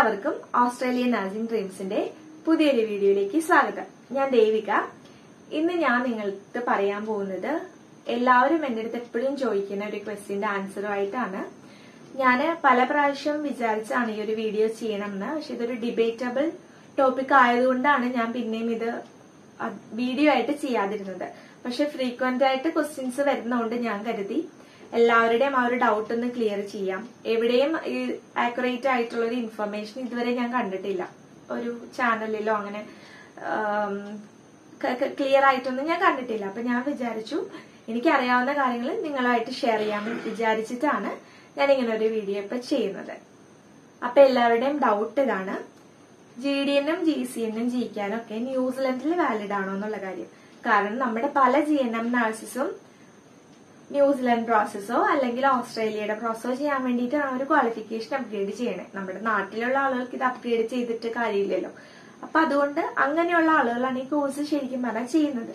എല്ലാവർക്കും Australian nursing ഡ്രീംസിന്റെ പുതിയൊരു വീഡിയോയിലേക്ക് സ്വാഗതം ഞാൻ ദേവിക ഇന്ന് ഞാൻ നിങ്ങൾക്ക് പറയാൻ പോകുന്നത് എല്ലാവരും എന്റെ അടുത്ത് എപ്പോഴും ചോദിക്കുന്ന ഒരു ക്വസ്റ്റിന്റെ ആൻസറുമായിട്ടാണ് ഞാൻ പല പ്രാവശ്യം വിചാരിച്ചാണ് ഈ ഒരു വീഡിയോ ചെയ്യണമെന്ന് പക്ഷെ ഇതൊരു ഡിബേറ്റബിൾ ടോപ്പിക് ആയതുകൊണ്ടാണ് ഞാൻ പിന്നെയും ഇത് വീഡിയോ ആയിട്ട് ചെയ്യാതിരുന്നത് പക്ഷെ ഫ്രീക്വന്റ് ആയിട്ട് ക്വസ്റ്റ്യൻസ് വരുന്നതുകൊണ്ട് ഞാൻ കരുതി എല്ലാവരുടെയും ആ ഒരു ഡൗട്ട് ഒന്ന് ക്ലിയർ ചെയ്യാം എവിടെയും ഈ ആക്യുറേറ്റ് ആയിട്ടുള്ള ഒരു ഇൻഫർമേഷൻ ഇതുവരെ ഞാൻ കണ്ടിട്ടില്ല ഒരു ചാനലിലോ അങ്ങനെ ക്ലിയർ ആയിട്ടൊന്നും ഞാൻ കണ്ടിട്ടില്ല അപ്പൊ ഞാൻ വിചാരിച്ചു എനിക്കറിയാവുന്ന കാര്യങ്ങൾ നിങ്ങളുമായിട്ട് ഷെയർ ചെയ്യാമെന്ന് വിചാരിച്ചിട്ടാണ് ഞാൻ ഇങ്ങനെ ഒരു വീഡിയോ ഇപ്പൊ ചെയ്യുന്നത് അപ്പൊ എല്ലാവരുടെയും ഡൗട്ട് ഇതാണ് ജി ഡി എന്നും ജി സി എന്നും ജിക്കാനും ഒക്കെ ന്യൂസിലൻഡിൽ വാലിഡ് ആണോ എന്നുള്ള കാര്യം കാരണം നമ്മുടെ പല ജി എൻ എം നഴ്സസും ന്യൂസിലൻഡ് പ്രോസസ്സോ അല്ലെങ്കിൽ ഓസ്ട്രേലിയയുടെ പ്രോസസ്സോ ചെയ്യാൻ വേണ്ടിയിട്ടാണ് ഒരു ക്വാളിഫിക്കേഷൻ അപ്ഗ്രേഡ് ചെയ്യണേ നമ്മുടെ നാട്ടിലുള്ള ആളുകൾക്ക് ഇത് അപ്ഗ്രേഡ് ചെയ്തിട്ട് കാര്യമില്ലല്ലോ അപ്പൊ അതുകൊണ്ട് അങ്ങനെയുള്ള ആളുകളാണ് ഈ കോഴ്സ് ശരിക്കും പറഞ്ഞാൽ ചെയ്യുന്നത്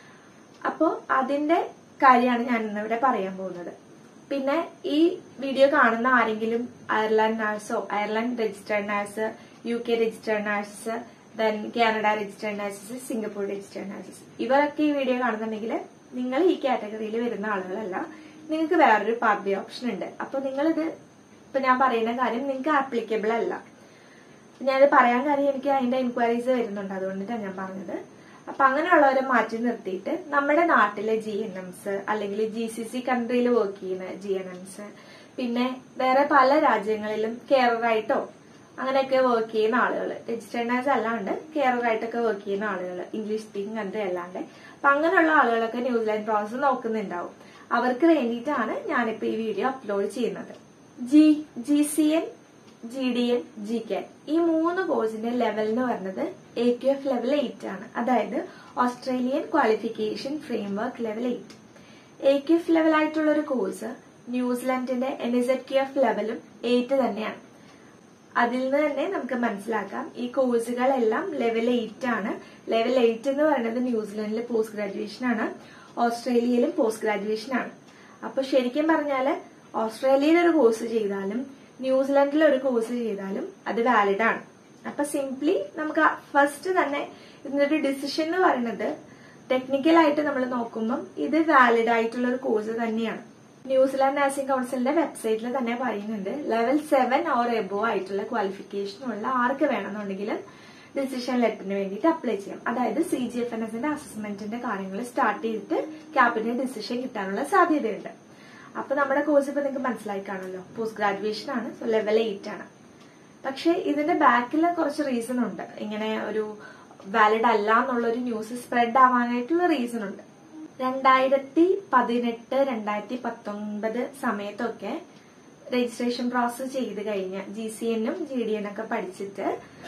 അപ്പോ അതിന്റെ കാര്യമാണ് ഞാൻ ഇന്നിവിടെ പറയാൻ പോകുന്നത് പിന്നെ ഈ വീഡിയോ കാണുന്ന ആരെങ്കിലും അയർലാൻഡ് നഴ്സോ Ireland registered nurse U K registered nurses then Canada registered nurses Singapore registered nurses ഇവരൊക്കെ ഈ വീഡിയോ കാണുന്നുണ്ടെങ്കിൽ നിങ്ങൾ ഈ കാറ്റഗറിയിൽ വരുന്ന ആളുകളല്ല നിങ്ങൾക്ക് വേറൊരു പാർട്ടി ഓപ്ഷൻ ഉണ്ട് അപ്പൊ നിങ്ങളിത് ഇപ്പൊ ഞാൻ പറയുന്ന കാര്യം നിങ്ങൾക്ക് ആപ്ലിക്കബിൾ അല്ല ഞാനിത് പറയാൻ കാര്യം എനിക്ക് അതിന്റെ എൻക്വയറീസ് വരുന്നുണ്ട് അതുകൊണ്ടിട്ടാണ് ഞാൻ പറഞ്ഞത് അപ്പൊ അങ്ങനെയുള്ളവരെ മാറ്റി നിർത്തിയിട്ട് നമ്മുടെ നാട്ടിലെ ജി എൻ എംസ് അല്ലെങ്കിൽ ജി സി സി കൺട്രിയിൽ വർക്ക് ചെയ്യുന്ന ജി എൻ എംസ് പിന്നെ വേറെ പല രാജ്യങ്ങളിലും കെയറായിട്ടോ അങ്ങനെയൊക്കെ വർക്ക് ചെയ്യുന്ന ആളുകൾ രജിസ്റ്റേഡ് നഴ്സ് അല്ലാണ്ട് കെയറായിട്ടൊക്കെ വർക്ക് ചെയ്യുന്ന ആളുകൾ ഇംഗ്ലീഷ് സ്പീക്കിംഗ് കൺട്രി അല്ലാണ്ട് അപ്പൊ അങ്ങനെയുള്ള ആളുകളൊക്കെ ന്യൂസിലാൻഡ് പ്രോസസ് നോക്കുന്നുണ്ടാവും അവർക്ക് വേണ്ടിയിട്ടാണ് ഞാനിപ്പോ ഈ വീഡിയോ അപ്ലോഡ് ചെയ്യുന്നത് G G C N G D N G K ഈ മൂന്ന് കോഴ്സിന്റെ ലെവൽ എന്ന് പറയുന്നത് A Q F level eight ആണ് അതായത് Australian qualification framework level eight A Q F level ആയിട്ടുള്ള ഒരു കോഴ്സ് ന്യൂസിലാൻഡിന്റെ എൻ എസ് ക്യു എഫ് ലെവലും എയ്റ്റ് തന്നെയാണ് അതിൽ നിന്ന് തന്നെ നമുക്ക് മനസ്സിലാക്കാം ഈ കോഴ്സുകളെല്ലാം ലെവൽ എയ്റ്റ് ആണ് ലെവൽ എയ്റ്റ് എന്ന് പറയുന്നത് ന്യൂസിലാൻഡിൽ പോസ്റ്റ് ഗ്രാജുവേഷൻ ആണ് ഓസ്ട്രേലിയയിലും പോസ്റ്റ് ഗ്രാജുവേഷൻ ആണ് അപ്പൊ ശരിക്കും പറഞ്ഞാല് ഓസ്ട്രേലിയയിൽ ഒരു കോഴ്സ് ചെയ്താലും ന്യൂസിലാൻഡിൽ ഒരു കോഴ്സ് ചെയ്താലും അത് വാലിഡ് ആണ് അപ്പൊ സിംപ്ലി നമുക്ക് ഫസ്റ്റ് തന്നെ ഇതിന്റെ ഒരു ഡിസിഷൻ എന്ന് പറയുന്നത് ടെക്നിക്കൽ ആയിട്ട് നമ്മൾ നോക്കുമ്പം ഇത് വാലിഡ് ആയിട്ടുള്ള ഒരു കോഴ്സ് തന്നെയാണ് ന്യൂസിലാൻഡ് നഴ്സിംഗ് കൗൺസിലിന്റെ വെബ്സൈറ്റിൽ തന്നെ പറയുന്നുണ്ട് ലെവൽ സെവൻ ഓർ എബോ ആയിട്ടുള്ള ക്വാളിഫിക്കേഷൻ ഉള്ള ആർക്ക് വേണമെന്നുണ്ടെങ്കിലും ഡിസിഷൻ ലെറ്ററിന് വേണ്ടിയിട്ട് അപ്ലൈ ചെയ്യാം അതായത് സി ജി എഫ് എൻ എസിന്റെ അസസ്മെന്റിന്റെ കാര്യങ്ങൾ സ്റ്റാർട്ട് ചെയ്തിട്ട് ക്യാബിനറ്റ് ഡിസിഷൻ കിട്ടാനുള്ള സാധ്യതയുണ്ട് അപ്പൊ നമ്മുടെ കോഴ്സ് ഇപ്പൊ നിങ്ങൾക്ക് മനസ്സിലായി കാണുമല്ലോ പോസ്റ്റ് ഗ്രാജുവേഷൻ ആണ് സോ ലെവൽ എയ്റ്റ് ആണ് പക്ഷെ ഇതിന്റെ ബാക്കിൽ കുറച്ച് റീസൺ ഉണ്ട് ഇങ്ങനെ ഒരു വാലിഡ് അല്ല എന്നുള്ള ഒരു ന്യൂസ് സ്പ്രെഡ് ആവാനായിട്ടുള്ള റീസൺ ഉണ്ട് രണ്ടായിരത്തി പതിനെട്ട് രണ്ടായിരത്തി പത്തൊൻപത് സമയത്തൊക്കെ രജിസ്ട്രേഷൻ പ്രോസസ് ചെയ്ത് കഴിഞ്ഞ ജി സി എന്നും ജി ഡി എൻ ഒക്കെ പഠിച്ചിട്ട്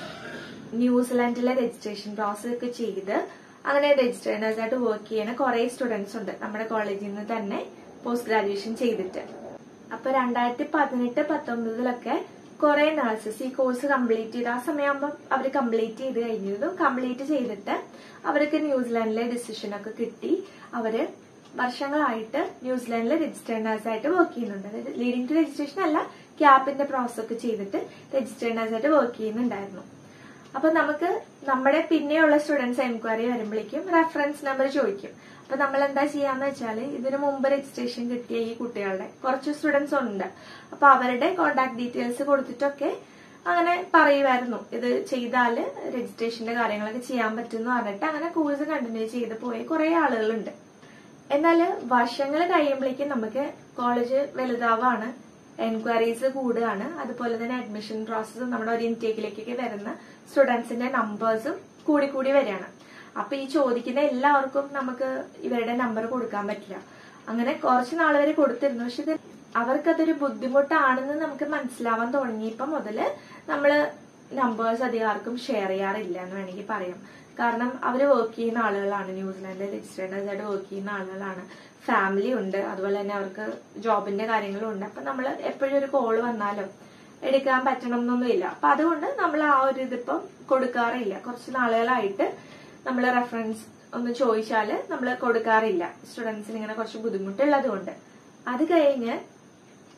ന്യൂസിലാൻഡിലെ രജിസ്ട്രേഷൻ പ്രോസസ് ഒക്കെ ചെയ്ത് അങ്ങനെ രജിസ്റ്റേർഡേഴ്സ് ആയിട്ട് വർക്ക് ചെയ്യുന്ന കുറെ സ്റ്റുഡൻസ് ഉണ്ട് നമ്മുടെ കോളേജിൽ നിന്ന് തന്നെ പോസ്റ്റ് ഗ്രാജുവേഷൻ ചെയ്തിട്ട് അപ്പൊ രണ്ടായിരത്തി പതിനെട്ട് പത്തൊമ്പതിലൊക്കെ കുറെ നഴ്സസ് ഈ കോഴ്സ് കംപ്ലീറ്റ് ചെയ്ത് ആ സമയമാകുമ്പോൾ അവർ കംപ്ലീറ്റ് ചെയ്ത് കഴിഞ്ഞതും കംപ്ലീറ്റ് ചെയ്തിട്ട് അവർക്ക് ന്യൂസിലാൻഡിലെ ഡിസിഷൻ ഒക്കെ കിട്ടി അവര് വർഷങ്ങളായിട്ട് ന്യൂസിലാൻഡിലെ രജിസ്റ്റേർഡ് നഴ്സ് ആയിട്ട് വർക്ക് ചെയ്യുന്നുണ്ട് അതായത് ലീഡിംഗ് ടു രജിസ്ട്രേഷൻ അല്ല ക്യാപ്പിന്റെ പ്രോസസ് ഒക്കെ ചെയ്തിട്ട് രജിസ്റ്റേർഡ് നഴ്സ് ആയിട്ട് വർക്ക് ചെയ്യുന്നുണ്ടായിരുന്നു അപ്പൊ നമുക്ക് നമ്മുടെ പിന്നെയുള്ള സ്റ്റുഡൻസ് എൻക്വയറി വരുമ്പോഴേക്കും റെഫറൻസ് നമ്പർ ചോദിക്കും അപ്പൊ നമ്മൾ എന്താ ചെയ്യാന്ന് വെച്ചാൽ ഇതിനു മുമ്പ് രജിസ്ട്രേഷൻ കിട്ടിയ ഈ കുട്ടികളുടെ കുറച്ച് സ്റ്റുഡൻസ് ഉണ്ട് അപ്പൊ അവരുടെ കോണ്ടാക്ട് ഡീറ്റെയിൽസ് കൊടുത്തിട്ടൊക്കെ അങ്ങനെ പറയുമായിരുന്നു ഇത് ചെയ്താല് രജിസ്ട്രേഷന്റെ കാര്യങ്ങളൊക്കെ ചെയ്യാൻ പറ്റുമെന്ന് പറഞ്ഞിട്ട് അങ്ങനെ കോഴ്സ് കണ്ടിന്യൂ ചെയ്ത് പോയ കുറെ ആളുകളുണ്ട് എന്നാൽ വർഷങ്ങൾ കഴിയുമ്പോഴേക്കും നമുക്ക് കോളേജ് വലുതാവാണ് എൻക്വയറീസ് കൂടുകയാണ് അതുപോലെ തന്നെ അഡ്മിഷൻ പ്രോസസ്സും നമ്മുടെ ഒരു ഇൻടേക്കിലേക്കൊക്കെ വരുന്ന സ്റ്റുഡൻസിന്റെ നമ്പേഴ്സും കൂടി കൂടി വരികയാണ് അപ്പൊ ഈ ചോദിക്കുന്ന എല്ലാവർക്കും നമുക്ക് ഇവരുടെ നമ്പർ കൊടുക്കാൻ പറ്റില്ല അങ്ങനെ കുറച്ച് നാൾ വരെ കൊടുത്തിരുന്നു പക്ഷെ ഇത് അവർക്കതൊരു ബുദ്ധിമുട്ടാണെന്ന് നമുക്ക് മനസ്സിലാവാൻ തുടങ്ങിയപ്പോ മുതല് നമ്മള് നമ്പേഴ്സ് അധികം ആർക്കും ഷെയർ ചെയ്യാറില്ല എന്ന് വേണമെങ്കിൽ പറയാം കാരണം അവർ വർക്ക് ചെയ്യുന്ന ആളുകളാണ് ന്യൂസിലാൻഡിൽ രജിസ്റ്റേർഡേഴ്സ് ആയിട്ട് വർക്ക് ചെയ്യുന്ന ആളുകളാണ് ഫാമിലി ഉണ്ട് അതുപോലെ തന്നെ അവർക്ക് ജോബിന്റെ കാര്യങ്ങളും ഉണ്ട് അപ്പൊ നമ്മൾ എപ്പോഴും ഒരു കോള് വന്നാലോ എടുക്കാൻ പറ്റണം എന്നൊന്നുമില്ല അപ്പൊ അതുകൊണ്ട് നമ്മൾ ആ ഒരു ഇതിപ്പം കൊടുക്കാറില്ല കുറച്ച് നാളുകളായിട്ട് നമ്മൾ റെഫറൻസ് ഒന്ന് ചോദിച്ചാല് നമ്മൾ കൊടുക്കാറില്ല സ്റ്റുഡൻസിന് ഇങ്ങനെ കുറച്ച് ബുദ്ധിമുട്ടുള്ളത് കൊണ്ട് അത് കഴിഞ്ഞ്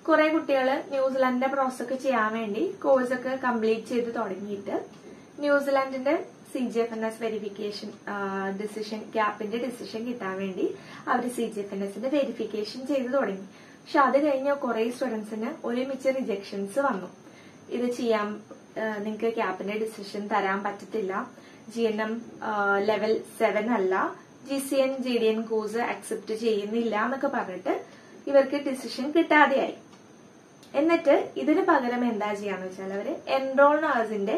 കുറെ കുട്ടികൾ ന്യൂസിലാൻഡിന്റെ പ്രോസസ് ഒക്കെ ചെയ്യാൻ വേണ്ടി കോഴ്സ് ഒക്കെ കംപ്ലീറ്റ് ചെയ്ത് തുടങ്ങിയിട്ട് ന്യൂസിലാൻഡിന്റെ C G F N S verification decision ഗ്യാപ്പിന്റെ ഡിസിഷൻ കിട്ടാൻ വേണ്ടി അവർ സി ജി എഫ് എൻ എസിന്റെ വെരിഫിക്കേഷൻ ചെയ്ത് തുടങ്ങി പക്ഷെ അത് കഴിഞ്ഞ കുറെ സ്റ്റുഡൻസിന് ഒരുമിച്ച് റിജക്ഷൻസ് വന്നു ഇത് ചെയ്യാൻ നിങ്ങൾക്ക് ക്യാപ്പിന്റെ ഡിസിഷൻ തരാൻ പറ്റത്തില്ല G N M level seven അല്ല G C N G D N course accept ചെയ്യുന്നില്ല എന്നൊക്കെ പറഞ്ഞിട്ട് ഇവർക്ക് ഡിസിഷൻ കിട്ടാതെയായി എന്നിട്ട് ഇതിന് പകരം എന്താ ചെയ്യാന്ന് വെച്ചാൽ അവര് എൻറോൾ നേഴ്സിന്റെ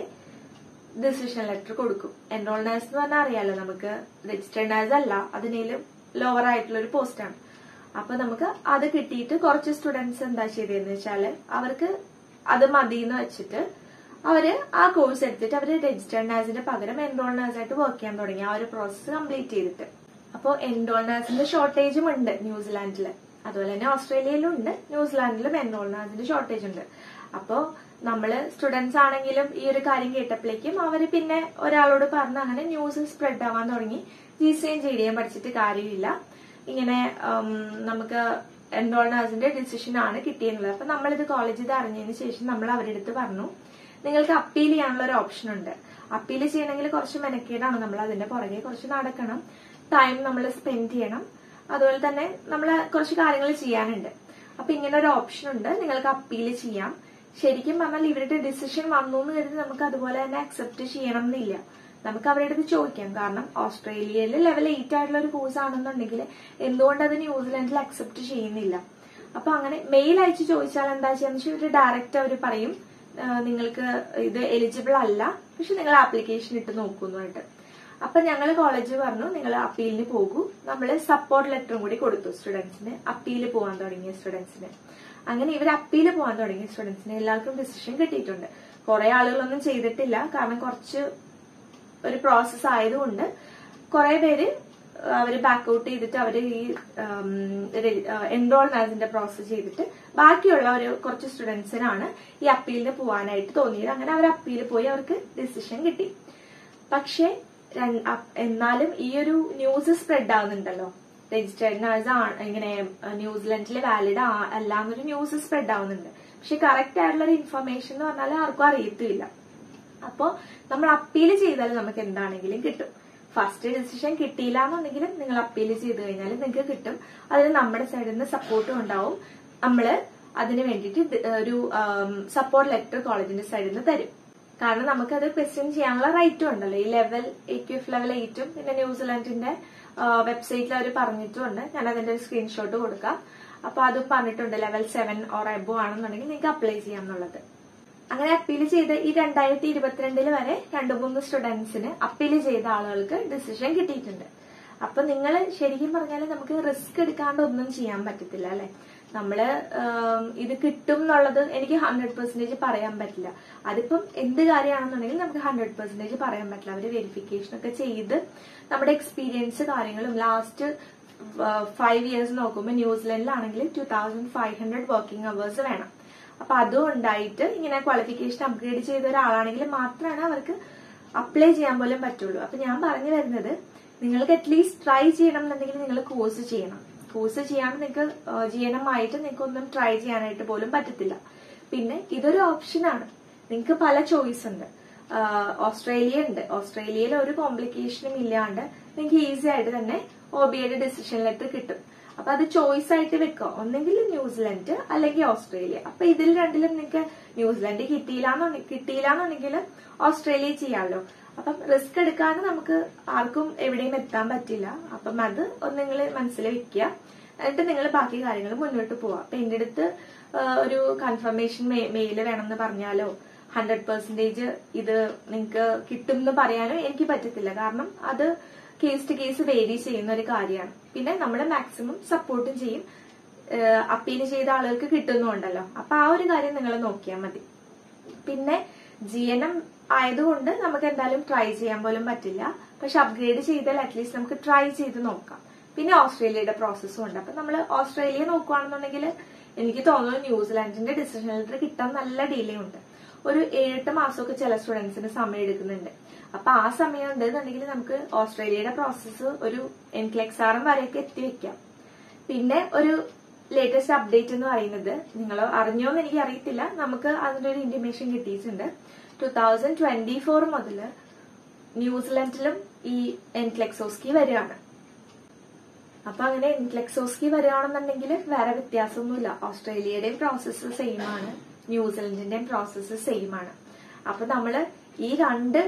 ഡിസിഷൻ ലെറ്റർ കൊടുക്കും എൻറോൾ നേഴ്സ് എന്ന് പറഞ്ഞാൽ അറിയാലോ നമുക്ക് രജിസ്റ്റേർഡ് നേഴ്സ് അല്ല അതിനേലും ലോവർ ആയിട്ടുള്ള ഒരു പോസ്റ്റാണ് അപ്പൊ നമുക്ക് അത് കിട്ടിയിട്ട് കുറച്ച് സ്റ്റുഡൻസ് എന്താ ചെയ്തതെന്ന് വെച്ചാല് അവർക്ക് അത് മതി എന്ന് വെച്ചിട്ട് അവര് ആ കോഴ്സ് എടുത്തിട്ട് അവര് രജിസ്റ്റേർഡ് നേഴ്സിന്റെ പകരം എൻറോൾ നേഴ്സായിട്ട് വർക്ക് ചെയ്യാൻ തുടങ്ങി ആ ഒരു പ്രോസസ്സ് കംപ്ലീറ്റ് ചെയ്തിട്ട് അപ്പോൾ എൻറോൾ നേഴ്സിന്റെ ഷോർട്ടേജും ഉണ്ട് ന്യൂസിലാൻഡില് അതുപോലെ തന്നെ ഓസ്ട്രേലിയയിലും ഉണ്ട് ന്യൂസിലാൻഡിലും എൻറോൾ നേഴ്സിന്റെ ഷോർട്ടേജ് ഉണ്ട് അപ്പോ നമ്മള് സ്റ്റുഡൻസ് ആണെങ്കിലും ഈ ഒരു കാര്യം കേട്ടപ്പോഴേക്കും അവര് പിന്നെ ഒരാളോട് പറഞ്ഞ് അങ്ങനെ ന്യൂസ് സ്പ്രെഡ് ആവാൻ തുടങ്ങി ജി സിയും ജി ഡിയും പഠിച്ചിട്ട് കാര്യമില്ല ഇങ്ങനെ നമുക്ക് എൻറോൾ നേഴ്സിന്റെ ഡിസിഷൻ ആണ് കിട്ടിയെന്നുള്ളത് അപ്പൊ നമ്മളിത് കോളേജിൽ ഇത് അറിഞ്ഞതിന് ശേഷം നമ്മൾ അവരുടെ അടുത്ത് പറഞ്ഞു നിങ്ങൾക്ക് അപ്പീൽ ചെയ്യാനുള്ള ഒരു ഓപ്ഷൻ ഉണ്ട് അപ്പീൽ ചെയ്യണമെങ്കിൽ കുറച്ച് മെനക്കേടാണ് നമ്മൾ അതിന്റെ പുറകെ കുറച്ച് നടക്കണം ടൈം നമ്മൾ സ്പെൻഡ് ചെയ്യണം അതുപോലെ തന്നെ നമ്മൾ കുറച്ച് കാര്യങ്ങൾ ചെയ്യാനുണ്ട് അപ്പൊ ഇങ്ങനെ ഒരു ഓപ്ഷൻ ഉണ്ട് നിങ്ങൾക്ക് അപ്പീൽ ചെയ്യാം ശരിക്കും പറഞ്ഞാൽ ഇവരുടെ ഡിസിഷൻ വന്നു എന്ന് കരുതി നമുക്ക് അതുപോലെ തന്നെ അക്സെപ്റ്റ് ചെയ്യണം എന്നില്ല നമുക്ക് അവരുടെ അടുത്ത് ചോദിക്കാം കാരണം ഓസ്ട്രേലിയയിൽ ലെവൽ എയ്റ്റ് ആയിട്ടുള്ള ഒരു കോഴ്സ് ആണെന്നുണ്ടെങ്കിൽ എന്തുകൊണ്ട് അത് ന്യൂസിലാൻഡിൽ അക്സെപ്റ്റ് ചെയ്യുന്നില്ല അപ്പൊ അങ്ങനെ മെയിൽ അയച്ച് ചോദിച്ചാൽ എന്താ ചെയ്യാന്ന് വെച്ചാൽ ഇവര് ഡയറക്റ്റ് അവർ പറയും നിങ്ങൾക്ക് ഇത് എലിജിബിൾ അല്ല പക്ഷെ നിങ്ങൾ ആപ്ലിക്കേഷൻ ഇട്ട് നോക്കുന്നുമായിട്ട് അപ്പൊ ഞങ്ങൾ കോളേജ് പറഞ്ഞു നിങ്ങൾ അപ്പീലിന് പോകൂ നമ്മൾ സപ്പോർട്ട് ലെറ്ററും കൂടി കൊടുത്തു സ്റ്റുഡൻസിന് അപ്പീൽ പോകാൻ തുടങ്ങിയ സ്റ്റുഡൻസിന് അങ്ങനെ ഇവർ അപ്പീൽ പോകാൻ തുടങ്ങിയ സ്റ്റുഡൻസിന് എല്ലാവർക്കും ഡിസിഷൻ കിട്ടിയിട്ടുണ്ട് കുറെ ആളുകളൊന്നും ചെയ്തിട്ടില്ല കാരണം കുറച്ച് ഒരു പ്രോസസ് ആയതുകൊണ്ട് കുറെ പേര് അവർ ബാക്ക് ഔട്ട് ചെയ്തിട്ട് അവർ ഈ എൻറോൾ നാസിന്റെ പ്രോസസ് ചെയ്തിട്ട് ബാക്കിയുള്ള ഒരു കുറച്ച് സ്റ്റുഡൻസിനാണ് ഈ അപ്പീലിന് പോകാനായിട്ട് തോന്നിയത് അങ്ങനെ അവർ അപ്പീൽ പോയി അവർക്ക് ഡിസിഷൻ കിട്ടി പക്ഷേ എന്നാലും ഈ ഒരു ന്യൂസ് സ്പ്രെഡ് ആവുന്നുണ്ടല്ലോ രജിസ്റ്റേർഡ് നേഴ്സ് ആണ് ഇങ്ങനെ ന്യൂസിലൻഡിൽ വാലിഡ് അല്ല എന്നൊരു ന്യൂസ് സ്പ്രെഡ് ആവുന്നുണ്ട് പക്ഷെ കറക്റ്റ് ആയിട്ടുള്ള ഒരു ഇൻഫർമേഷൻ എന്ന് പറഞ്ഞാൽ ആർക്കും അറിയത്തില്ല അപ്പോ നമ്മൾ അപ്പീൽ ചെയ്താൽ നമുക്ക് എന്താണെങ്കിലും കിട്ടും ഫസ്റ്റ് ഡിസിഷൻ കിട്ടിയില്ല എന്നുണ്ടെങ്കിലും നിങ്ങൾ അപ്പീൽ ചെയ്ത് കഴിഞ്ഞാൽ നിങ്ങൾക്ക് കിട്ടും അതിന് നമ്മുടെ സൈഡിൽ നിന്ന് സപ്പോർട്ടും ഉണ്ടാവും നമ്മള് അതിന് വേണ്ടിയിട്ട് ഒരു സപ്പോർട്ട് ലെറ്റർ കോളേജിന്റെ സൈഡിൽ നിന്ന് തരും കാരണം നമുക്കത് ക്വസ്റ്റ്യൻ ചെയ്യാനുള്ള റൈറ്റും ഉണ്ടല്ലോ ഈ ലെവൽ എക്യൂഫ് ലെവൽ എയ്റ്റും പിന്നെ ന്യൂസിലാൻഡിന്റെ വെബ്സൈറ്റിൽ അവർ പറഞ്ഞിട്ടുമുണ്ട് ഞാൻ അതിന്റെ ഒരു സ്ക്രീൻഷോട്ട് കൊടുക്കാം അപ്പൊ അത് പറഞ്ഞിട്ടുണ്ട് ലെവൽ സെവൻ ഓർ എബോ ആണെന്നുണ്ടെങ്കിൽ നിങ്ങൾക്ക് അപ്ലൈ ചെയ്യാം എന്നുള്ളത് അങ്ങനെ അപ്പീൽ ചെയ്ത് ഈ രണ്ടായിരത്തി ഇരുപത്തിരണ്ടിൽ വരെ രണ്ടു മൂന്ന് സ്റ്റുഡൻസിന് അപ്പീൽ ചെയ്ത ആളുകൾക്ക് ഡിസിഷൻ കിട്ടിയിട്ടുണ്ട് അപ്പൊ നിങ്ങൾ ശരിക്കും പറഞ്ഞാൽ നമുക്ക് റിസ്ക് എടുക്കാണ്ട് ഒന്നും ചെയ്യാൻ പറ്റത്തില്ല അല്ലെ നമ്മള് ഇത് കിട്ടും എന്നുള്ളത് എനിക്ക് ഹൺഡ്രഡ് പെർസെന്റേജ് പറയാൻ പറ്റില്ല അതിപ്പം എന്ത് കാര്യമാണെന്നുണ്ടെങ്കിൽ നമുക്ക് ഹൺഡ്രഡ് പെർസെന്റേജ് പറയാൻ പറ്റില്ല അവര് വെരിഫിക്കേഷൻ ഒക്കെ ചെയ്ത് നമ്മുടെ എക്സ്പീരിയൻസ് കാര്യങ്ങളും ലാസ്റ്റ് ഫൈവ് ഇയേഴ്സ് നോക്കുമ്പോൾ ന്യൂസിലൻഡിലാണെങ്കിൽ two thousand five hundred working hours വേണം അപ്പൊ അതും ഉണ്ടായിട്ട് ഇങ്ങനെ ക്വാളിഫിക്കേഷൻ അപ്ഗ്രേഡ് ചെയ്ത ഒരാളാണെങ്കിൽ മാത്രമാണ് അവർക്ക് അപ്ലൈ ചെയ്യാൻ പോലും പറ്റുള്ളൂ അപ്പൊ ഞാൻ പറഞ്ഞു വരുന്നത് നിങ്ങൾക്ക് അറ്റ്ലീസ്റ്റ് ട്രൈ ചെയ്യണം എന്നുണ്ടെങ്കിൽ നിങ്ങൾ കോഴ്സ് ചെയ്യണം കോഴ്സ് ചെയ്യാൻ നിങ്ങൾക്ക് ജി എൻ എം ആയിട്ട് നിങ്ങൾക്ക് ഒന്നും ട്രൈ ചെയ്യാനായിട്ട് പോലും പറ്റത്തില്ല പിന്നെ ഇതൊരു ഓപ്ഷനാണ് നിങ്ങൾക്ക് പല ചോയ്സ് ഉണ്ട് ഓസ്ട്രേലിയ ഉണ്ട് ഓസ്ട്രേലിയയിൽ ഒരു കോംപ്ലിക്കേഷനും ഇല്ലാണ്ട് നിങ്ങൾക്ക് ഈസി ആയിട്ട് തന്നെ ഒ ബിയുടെ ഡിസിഷൻ ലെറ്റർ കിട്ടും അപ്പൊ അത് ചോയ്സ് ആയിട്ട് വെക്കുക ഒന്നെങ്കിൽ ന്യൂസിലൻഡ് അല്ലെങ്കിൽ ഓസ്ട്രേലിയ അപ്പൊ ഇതിൽ രണ്ടിലും നിങ്ങൾക്ക് ന്യൂസിലൻഡ് കിട്ടിയില്ലാന്നോ കിട്ടിയില്ലാന്നുണ്ടെങ്കിൽ ഓസ്ട്രേലിയ ചെയ്യാമല്ലോ അപ്പം റിസ്ക് എടുക്കാതെ നമുക്ക് ആർക്കും എവിടെയും എത്താൻ പറ്റില്ല അപ്പം അത് ഒന്ന് നിങ്ങൾ മനസ്സിൽ വെക്കുക എന്നിട്ട് നിങ്ങൾ ബാക്കി കാര്യങ്ങൾ മുന്നോട്ട് പോവാം അപ്പൊ എന്റെ അടുത്ത് ഒരു കൺഫർമേഷൻ മെയിൽ വേണമെന്ന് പറഞ്ഞാലോ ഹൺഡ്രഡ് പെർസെന്റേജ് ഇത് നിങ്ങൾക്ക് കിട്ടും എന്ന് പറയാനോ എനിക്ക് പറ്റത്തില്ല കാരണം അത് കേസ് ടു കേസ് വേരി ചെയ്യുന്ന ഒരു കാര്യമാണ് പിന്നെ നമ്മൾ മാക്സിമം സപ്പോർട്ടും ചെയ്യും അപ്പീൽ ചെയ്ത ആളുകൾക്ക് കിട്ടുന്നുണ്ടല്ലോ അപ്പൊ ആ ഒരു കാര്യം നിങ്ങൾ നോക്കിയാൽ മതി പിന്നെ ജി എൻ എം ആയതുകൊണ്ട് നമുക്ക് എന്തായാലും ട്രൈ ചെയ്യാൻ പോലും പറ്റില്ല പക്ഷെ അപ്ഗ്രേഡ് ചെയ്താൽ അറ്റ്ലീസ്റ്റ് നമുക്ക് ട്രൈ ചെയ്ത് നോക്കാം പിന്നെ ഓസ്ട്രേലിയയുടെ പ്രോസസ്സും ഉണ്ട് അപ്പൊ നമ്മൾ ഓസ്ട്രേലിയ നോക്കുകയാണെന്നുണ്ടെങ്കിൽ എനിക്ക് തോന്നുന്നു ന്യൂസിലാൻഡിന്റെ ഡിസിഷൻ ലെറ്റർ കിട്ടാൻ നല്ല ഡിലേ ഉണ്ട് ഒരു ഏഴെട്ട് മാസമൊക്കെ ചില സ്റ്റുഡൻസിന് സമയം എടുക്കുന്നുണ്ട് അപ്പൊ ആ സമയം ഉണ്ടെന്നുണ്ടെങ്കിൽ നമുക്ക് ഓസ്ട്രേലിയയുടെ പ്രോസസ്സ് ഒരു എൻക്ലെക്സാറും വരെയൊക്കെ എത്തി വെക്കാം പിന്നെ ഒരു ലേറ്റസ്റ്റ് അപ്ഡേറ്റ് എന്ന് പറയുന്നത് നിങ്ങൾ അറിഞ്ഞോ എന്ന് എനിക്ക് അറിയത്തില്ല നമുക്ക് അതിന്റെ ഒരു ഇന്റിമേഷൻ കിട്ടിയിട്ടുണ്ട് ടു തൗസൻഡ് ട്വന്റി ഫോർ മുതൽ ന്യൂസിലൻഡിലും ഈ എൻക്ലെക്സോസ്കി വരികയാണ് അപ്പൊ അങ്ങനെ എൻക്ലെക്സോസ്കി വരികയാണെന്നുണ്ടെങ്കിൽ വേറെ വ്യത്യാസമൊന്നുമില്ല ഓസ്ട്രേലിയയുടെയും പ്രോസസ്സ് സെയിം ആണ് ന്യൂസിലൻഡിന്റെയും പ്രോസസ്സ് സെയിം ആണ് അപ്പൊ നമ്മള് ഈ രണ്ട്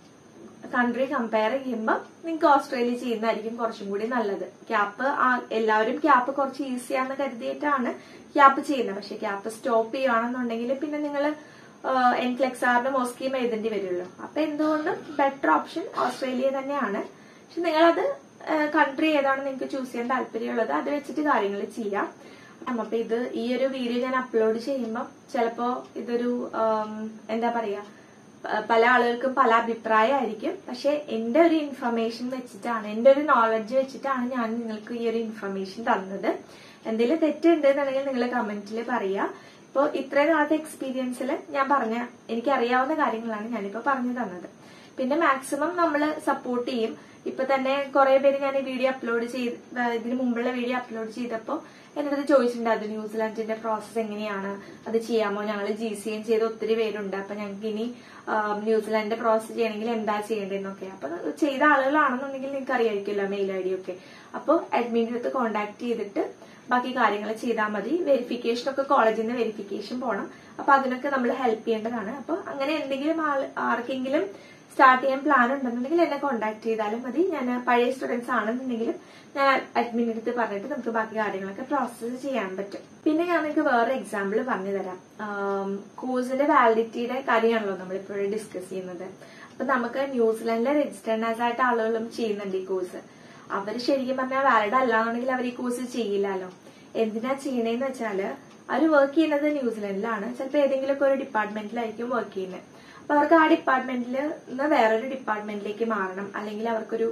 കൺട്രി കമ്പയർ ചെയ്യുമ്പോൾ നിങ്ങൾക്ക് ഓസ്ട്രേലിയ ചെയ്യുന്നതായിരിക്കും കുറച്ചും കൂടി നല്ലത് ക്യാപ്പ് എല്ലാവരും ക്യാപ്പ് കുറച്ച് ഈസിയാന്ന് കരുതിയിട്ടാണ് ക്യാപ്പ് ചെയ്യുന്നത് പക്ഷെ ക്യാപ്പ് സ്റ്റോപ്പ് ചെയ്യുകയാണെന്നുണ്ടെങ്കിൽ പിന്നെ നിങ്ങൾ എൻക്ലെക്സാറിന്റെ മോസ്കീം എഴുതേണ്ടി വരുള്ളൂ അപ്പൊ എന്തുകൊണ്ടും ബെറ്റർ ഓപ്ഷൻ ഓസ്ട്രേലിയ തന്നെയാണ് പക്ഷെ നിങ്ങളത് കൺട്രി ഏതാണ് നിങ്ങൾക്ക് ചൂസ് ചെയ്യാൻ താല്പര്യമുള്ളത് അത് വെച്ചിട്ട് കാര്യങ്ങൾ ചെയ്യാം അപ്പൊ ഇത് ഈ ഒരു വീഡിയോ ഞാൻ അപ്ലോഡ് ചെയ്യുമ്പോൾ ചിലപ്പോ ഇതൊരു എന്താ പറയാ പല ആളുകൾക്കും പല അഭിപ്രായമായിരിക്കും പക്ഷെ എന്റെ ഒരു ഇൻഫർമേഷൻ വെച്ചിട്ടാണ് എന്റെ ഒരു നോളജ് വെച്ചിട്ടാണ് ഞാൻ നിങ്ങൾക്ക് ഈ ഒരു ഇൻഫർമേഷൻ തന്നത് എന്തെങ്കിലും തെറ്റുണ്ട് എന്നുണ്ടെങ്കിൽ നിങ്ങൾ കമന്റിൽ പറയാ ഇപ്പോൾ ഇത്രയും നാളത്തെ എക്സ്പീരിയൻസിൽ ഞാൻ പറഞ്ഞ എനിക്കറിയാവുന്ന കാര്യങ്ങളാണ് ഞാനിപ്പോ പറഞ്ഞു തന്നത് പിന്നെ മാക്സിമം നമ്മൾ സപ്പോർട്ട് ചെയ്യും ഇപ്പൊ തന്നെ കുറെ പേര് ഞാൻ ഈ വീഡിയോ അപ്ലോഡ് ചെയ്ത് ഇതിന് മുമ്പുള്ള വീഡിയോ അപ്ലോഡ് ചെയ്തപ്പോൾ എന്റെ അടുത്ത് ചോദിച്ചിട്ടുണ്ട് അത് ന്യൂസിലാൻഡിന്റെ പ്രോസസ്സ് എങ്ങനെയാണ് അത് ചെയ്യാമോ ഞങ്ങൾ ജി സി എൻ ചെയ്ത ഒത്തിരി പേരുണ്ട് അപ്പൊ ഞങ്ങൾക്ക് ഇനി ന്യൂസിലാൻഡിന്റെ പ്രോസസ്സ് ചെയ്യണമെങ്കിൽ എന്താ ചെയ്യേണ്ടതെന്നൊക്കെ അപ്പൊ ചെയ്ത ആളുകളാണെന്നുണ്ടെങ്കിൽ നിങ്ങൾക്ക് അറിയായിരിക്കുമല്ലോ മെയിൽ ഐ ഡി ഒക്കെ അപ്പോൾ അഡ്മിൻ്റെ അടുത്ത് കോൺടാക്ട് ചെയ്തിട്ട് ബാക്കി കാര്യങ്ങൾ ചെയ്താൽ മതി വെരിഫിക്കേഷൻ ഒക്കെ കോളേജിൽ നിന്ന് വെരിഫിക്കേഷൻ പോകണം അപ്പൊ അതിനൊക്കെ നമ്മൾ ഹെൽപ്പ് ചെയ്യേണ്ടതാണ് അപ്പൊ അങ്ങനെ എന്തെങ്കിലും ആർക്കെങ്കിലും സ്റ്റാർട്ട് ചെയ്യാൻ പ്ലാൻ ഉണ്ടെന്നുണ്ടെങ്കിൽ എന്നെ കോൺടാക്ട് ചെയ്താലും മതി ഞാൻ പഴയ സ്റ്റുഡൻസ് ആണെന്നുണ്ടെങ്കിലും ഞാൻ അഡ്മിൻ്റെ അടുത്ത് പറഞ്ഞിട്ട് നമുക്ക് ബാക്കി കാര്യങ്ങളൊക്കെ പ്രോസസ്സ് ചെയ്യാൻ പറ്റും പിന്നെ ഞാൻ നിങ്ങൾക്ക് വേറെ എക്സാമ്പിൾ പറഞ്ഞു തരാം കോഴ്സിന്റെ വാലിഡിറ്റിയുടെ കാര്യമാണല്ലോ നമ്മൾ ഇപ്പോഴും ഡിസ്കസ് ചെയ്യുന്നത് അപ്പൊ നമുക്ക് ന്യൂസിലാൻഡിലെ രജിസ്റ്റേർഡ് ആയിട്ട് ആളുകളും ചെയ്യുന്നുണ്ട് ഈ കോഴ്സ് അവർ ശരിക്കും പറഞ്ഞാൽ വാലിഡ് അല്ലാന്നുണ്ടെങ്കിൽ അവർ ഈ കോഴ്സ് ചെയ്യില്ലല്ലോ എന്തിനാ ചെയ്യണേന്ന് വെച്ചാല് അവർ വർക്ക് ചെയ്യുന്നത് ന്യൂസിലൻഡിലാണ് ചിലപ്പോൾ ഏതെങ്കിലും ഒക്കെ ഒരു ഡിപ്പാർട്ട്മെന്റിലായിരിക്കും വർക്ക് ചെയ്യുന്നത് അപ്പൊ അവർക്ക് ആ ഡിപ്പാർട്ട്മെന്റിൽ നിന്ന് വേറൊരു ഡിപ്പാർട്ട്മെന്റിലേക്ക് മാറണം അല്ലെങ്കിൽ അവർക്കൊരു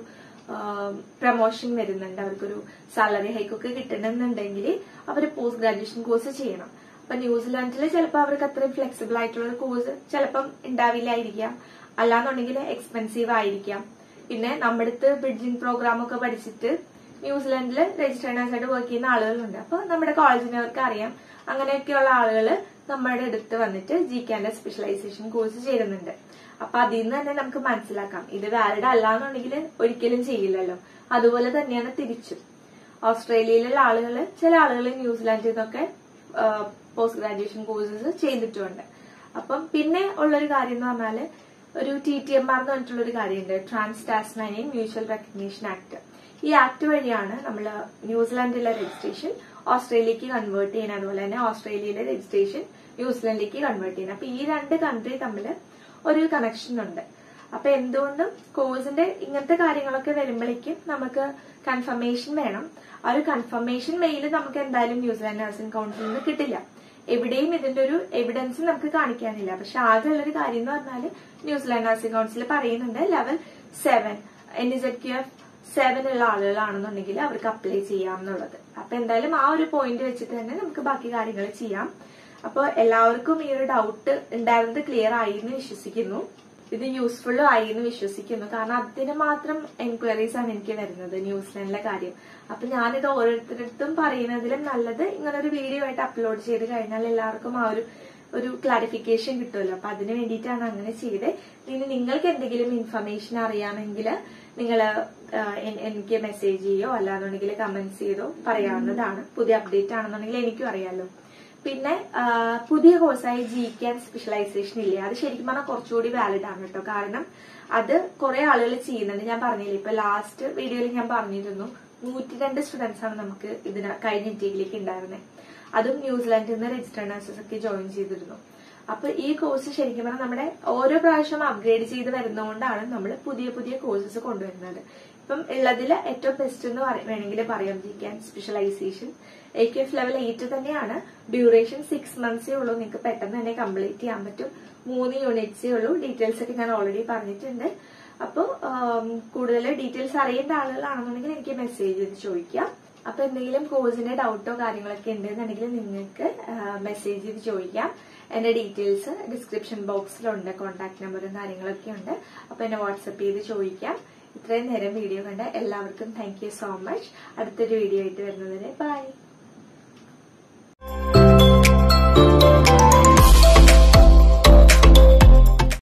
പ്രൊമോഷൻ വരുന്നുണ്ട് അവർക്കൊരു സാലറി ഹൈക്കൊക്കെ കിട്ടണമെന്നുണ്ടെങ്കിൽ അവർ പോസ്റ്റ് ഗ്രാജുവേഷൻ കോഴ്സ് ചെയ്യണം അപ്പൊ ന്യൂസിലാൻഡിൽ ചിലപ്പോൾ അവർക്ക് അത്രയും ഫ്ലെക്സിബിൾ ആയിട്ടുള്ള ഒരു കോഴ്സ് ചിലപ്പം ഉണ്ടാവില്ലായിരിക്കാം അല്ലാന്നുണ്ടെങ്കിൽ എക്സ്പെൻസീവ് ആയിരിക്കാം പിന്നെ നമ്മുടെ അടുത്ത് ബ്രിഡ്ജിംഗ് പ്രോഗ്രാം ഒക്കെ പഠിച്ചിട്ട് ന്യൂസിലാൻഡിൽ രജിസ്റ്റേർഡ് ആയിട്ട് വർക്ക് ചെയ്യുന്ന ആളുകളുണ്ട് അപ്പൊ നമ്മുടെ കോളേജിനവർക്ക് അറിയാം അങ്ങനെയൊക്കെയുള്ള ആളുകൾ നമ്മുടെ അടുത്ത് വന്നിട്ട് ജി കാന്റെ സ്പെഷ്യലൈസേഷൻ കോഴ്സ് ചേരുന്നുണ്ട് അപ്പൊ അതിൽ നിന്ന് തന്നെ നമുക്ക് മനസ്സിലാക്കാം ഇത് വാലിഡ് അല്ലാന്നുണ്ടെങ്കിൽ ഒരിക്കലും ചെയ്യില്ലല്ലോ അതുപോലെ തന്നെയാണ് തിരിച്ചും ഓസ്ട്രേലിയയിലുള്ള ആളുകൾ ചില ആളുകൾ ന്യൂസിലാൻഡിൽ നിന്നൊക്കെ പോസ്റ്റ് ഗ്രാജുവേഷൻ കോഴ്സസ് ചെയ്തിട്ടുമുണ്ട് അപ്പം പിന്നെ ഉള്ളൊരു കാര്യം എന്ന് പറഞ്ഞാല് ഒരു ടി ടി എം ആർ എന്ന് പറഞ്ഞിട്ടുള്ള ഒരു കാര്യമുണ്ട് trans Tasmanian mutual recognition act ഈ ആക്ട് വഴിയാണ് നമ്മൾ ന്യൂസിലാൻഡിലെ രജിസ്ട്രേഷൻ ഓസ്ട്രേലിയക്ക് കൺവേർട്ട് ചെയ്യുന്നത് അതുപോലെ തന്നെ ഓസ്ട്രേലിയയിലെ രജിസ്ട്രേഷൻ ന്യൂസിലാൻഡിലേക്ക് കൺവേർട്ട് ചെയ്യുന്നത് അപ്പൊ ഈ രണ്ട് കൺട്രി തമ്മിൽ ഒരു കണക്ഷൻ ഉണ്ട് അപ്പൊ എന്തുകൊണ്ടും കോഴ്സിന്റെ ഇങ്ങനത്തെ കാര്യങ്ങളൊക്കെ വരുമ്പോഴേക്കും നമുക്ക് കൺഫർമേഷൻ വേണം ആ ഒരു കൺഫർമേഷൻ മെയിൽ നമുക്ക് എന്തായാലും ന്യൂസിലാൻഡ് നഴ്സിംഗ് കൗൺസിലിൽ നിന്ന് കിട്ടില്ല എവിടെയും ഇതിന്റെ ഒരു എവിഡൻസ് നമുക്ക് കാണിക്കാനില്ല പക്ഷെ ആകെ ഉള്ളൊരു കാര്യം എന്ന് പറഞ്ഞാൽ ന്യൂസിലാൻഡ് നഴ്സിംഗ് കൗൺസിൽ പറയുന്നുണ്ട് level seven N Z Q F seven ഉള്ള ആളുകളാണെന്നുണ്ടെങ്കിൽ അവർക്ക് അപ്ലൈ ചെയ്യാം എന്നുള്ളത് അപ്പൊ എന്തായാലും ആ ഒരു പോയിന്റ് വെച്ചിട്ട് തന്നെ നമുക്ക് ബാക്കി കാര്യങ്ങൾ ചെയ്യാം അപ്പോൾ എല്ലാവർക്കും ഈ ഒരു ഡൗട്ട് ഉണ്ടായിരുന്നത് ക്ലിയർ ആയി എന്ന് വിശ്വസിക്കുന്നു ഇത് യൂസ്ഫുൾ ആയി എന്ന് വിശ്വസിക്കുന്നു കാരണം അതിന് മാത്രം എൻക്വയറീസ് ആണ് എനിക്ക് വരുന്നത് ന്യൂസിലാൻഡിലെ കാര്യം അപ്പൊ ഞാനിത് ഓരോരുത്തരടുത്തും പറയുന്നതിലും നല്ലത് ഇങ്ങനെ ഒരു വീഡിയോ ആയിട്ട് അപ്ലോഡ് ചെയ്ത് കഴിഞ്ഞാൽ എല്ലാവർക്കും ആ ഒരു ഒരു ക്ലാരിഫിക്കേഷൻ കിട്ടുമല്ലോ അപ്പൊ അതിന് വേണ്ടിയിട്ടാണ് അങ്ങനെ ചെയ്തത് ഇനി നിങ്ങൾക്ക് എന്തെങ്കിലും ഇൻഫർമേഷൻ അറിയാമെങ്കിൽ നിങ്ങൾ എനിക്ക് മെസ്സേജ് ചെയ്യോ അല്ലാന്നുണ്ടെങ്കിൽ കമന്റ്സ് ചെയ്തോ പറയാവുന്നതാണ് പുതിയ അപ്ഡേറ്റ് ആണെന്നുണ്ടെങ്കിൽ എനിക്കും അറിയാലോ പിന്നെ പുതിയ കോഴ്സായി ജി ക്യാൻ സ്പെഷ്യലൈസേഷൻ ഇല്ലേ അത് ശരിക്കും പറഞ്ഞാൽ കുറച്ചുകൂടി വാലിഡ് ആണ് കേട്ടോ കാരണം അത് കുറെ ആളുകൾ ചെയ്യുന്നുണ്ട് ഞാൻ പറഞ്ഞില്ലേ ഇപ്പൊ ലാസ്റ്റ് വീഡിയോയിൽ ഞാൻ പറഞ്ഞിരുന്നു നൂറ്റി രണ്ട് സ്റ്റുഡൻസ് ആണ് നമുക്ക് ഇതിന് കഴിഞ്ഞ ഇന്ത്യയിലേക്ക് ഉണ്ടായിരുന്നത് അതും ന്യൂസിലാൻഡിൽ നിന്ന് രജിസ്റ്റേർഡ് നഴ്സസ് ഒക്കെ ജോയിൻ ചെയ്തിരുന്നു അപ്പൊ ഈ കോഴ്സ് ശരിക്കും പറഞ്ഞാൽ നമ്മുടെ ഓരോ പ്രാവശ്യം അപ്ഗ്രേഡ് ചെയ്ത് വരുന്നതുകൊണ്ടാണ് നമ്മൾ പുതിയ പുതിയ കോഴ്സസ് കൊണ്ടുവരുന്നത് ഇപ്പം ഉള്ളതിൽ ഏറ്റവും ബെസ്റ്റ് എന്ന് വേണമെങ്കിൽ പറയാം ജി ക്യാൻ specialisation A K F level eight തന്നെയാണ് ഡ്യൂറേഷൻ സിക്സ് മന്ത്സേ ഉള്ളൂ നിങ്ങൾക്ക് പെട്ടെന്ന് തന്നെ കംപ്ലീറ്റ് ചെയ്യാൻ പറ്റും മൂന്ന് യൂണിറ്റ്സേ ഉള്ളൂ ഡീറ്റെയിൽസ് ഒക്കെ ഞാൻ ഓൾറെഡി പറഞ്ഞിട്ടുണ്ട് അപ്പോൾ കൂടുതൽ ഡീറ്റെയിൽസ് അറിയേണ്ട ആളുകളാണെന്നുണ്ടെങ്കിൽ എനിക്ക് മെസ്സേജ് ചെയ്ത് ചോദിക്കാം അപ്പൊ എന്തെങ്കിലും കോഴ്സിന്റെ ഡൗട്ടോ കാര്യങ്ങളൊക്കെ ഉണ്ടെന്നുണ്ടെങ്കിൽ നിങ്ങൾക്ക് മെസ്സേജ് ചെയ്ത് ചോദിക്കാം എന്റെ ഡീറ്റെയിൽസ് ഡിസ്ക്രിപ്ഷൻ ബോക്സിലുണ്ട് കോൺടാക്ട് നമ്പറും കാര്യങ്ങളൊക്കെ ഉണ്ട് അപ്പൊ എന്നെ വാട്സപ്പ് ചെയ്ത് ചോദിക്കാം ഇത്രയും നേരം വീഡിയോ കണ്ട എല്ലാവർക്കും താങ്ക് യു സോ മച്ച് അടുത്തൊരു വീഡിയോ ആയിട്ട് വരുന്നതിന് ബൈ